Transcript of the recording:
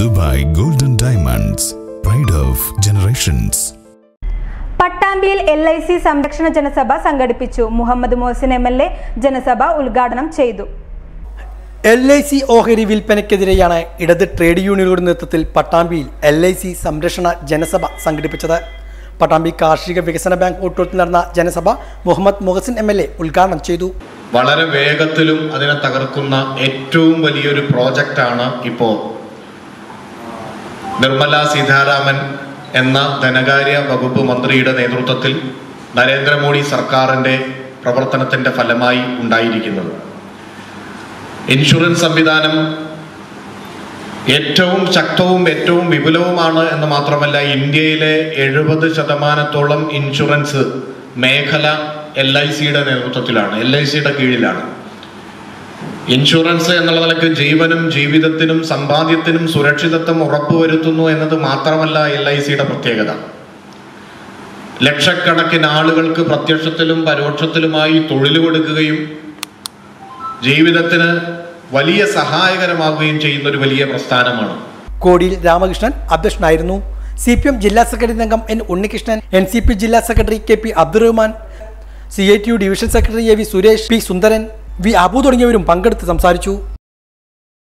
Dubai golden diamonds pride of generations പട്ടാമ്പിയിൽ L I C സംരക്ഷണ ജനസഭ സംഘടിപ്പിച്ചു Muhammad Mohasin M L A ജനസഭ ഉദ്ഘാടനം ചെയ്തു എൽ ഐ സി ഓഹരി വിൽപ്പനയ്ക്കെതിരെയാണ് ഇടത് ട്രേഡ് യൂണിയനുകളുടെ നേതൃത്വത്തിൽ പട്ടാമ്പിയിൽ എൽ ഐ സി സംരക്ഷണ ജനസഭ സംഘടിപ്പിച്ചത് പട്ടാമ്പി കാർഷിക വികസന ബാങ്ക് ഓഡിറ്റോറിയത്തിൽ നടന്ന ജനസഭ Muhammad Muhsin M L A ഉദ്ഘാടനം ചെയ്തു വളരെ വേഗത്തിലും അതിനെ തകർക്കുന്ന ഏറ്റവും വലിയൊരു പ്രോജക്റ്റാണ് ഇപ്പോൾ നിർമ്മല സീതാരാമൻ എന്ന ധനകാര്യ വകുപ്പ് മന്ത്രിയുടെ നേതൃത്വത്തിൽ നരേന്ദ്രമോദി സർക്കാരിൻ്റെ പ്രവർത്തനത്തിൻ്റെ ഫലമായി ഉണ്ടായിരിക്കുന്നത് ഇൻഷുറൻസ് സംവിധാനം ഏറ്റവും ശക്തവും ഏറ്റവും വിപുലവുമാണ് എന്ന് മാത്രമല്ല ഇന്ത്യയിലെ എഴുപത് ശതമാനത്തോളം ഇൻഷുറൻസ് മേഖല എൽ ഐ സിയുടെ നേതൃത്വത്തിലാണ് എൽ ഐ സിയുടെ കീഴിലാണ് ഇൻഷുറൻസ് എന്നുള്ള നിലക്ക് ജീവനും ജീവിതത്തിനും സമ്പാദ്യത്തിനും സുരക്ഷിതത്വം ഉറപ്പുവരുത്തുന്നു എന്നത് മാത്രമല്ല എൽ ഐ സിയുടെ പ്രത്യേകത ലക്ഷക്കണക്കിന് ആളുകൾക്ക് പ്രത്യക്ഷത്തിലും പരോക്ഷത്തിലുമായി തൊഴിൽ കൊടുക്കുകയും ജീവിതത്തിന് വലിയ സഹായകരമാവുകയും ചെയ്യുന്ന ഒരു വലിയ പ്രസ്ഥാനമാണ് കോടിയിൽ രാമകൃഷ്ണൻ അധ്യക്ഷനായിരുന്നു സി പി എം ജില്ലാ സെക്രട്ടറി അംഗം N Unnikrishnan N C P ജില്ലാ secretary K P Abdurahman C I T U division secretary A V Suresh P Sundaran V Abu തുടങ്ങിയവരും പങ്കെടുത്ത് സംസാരിച്ചു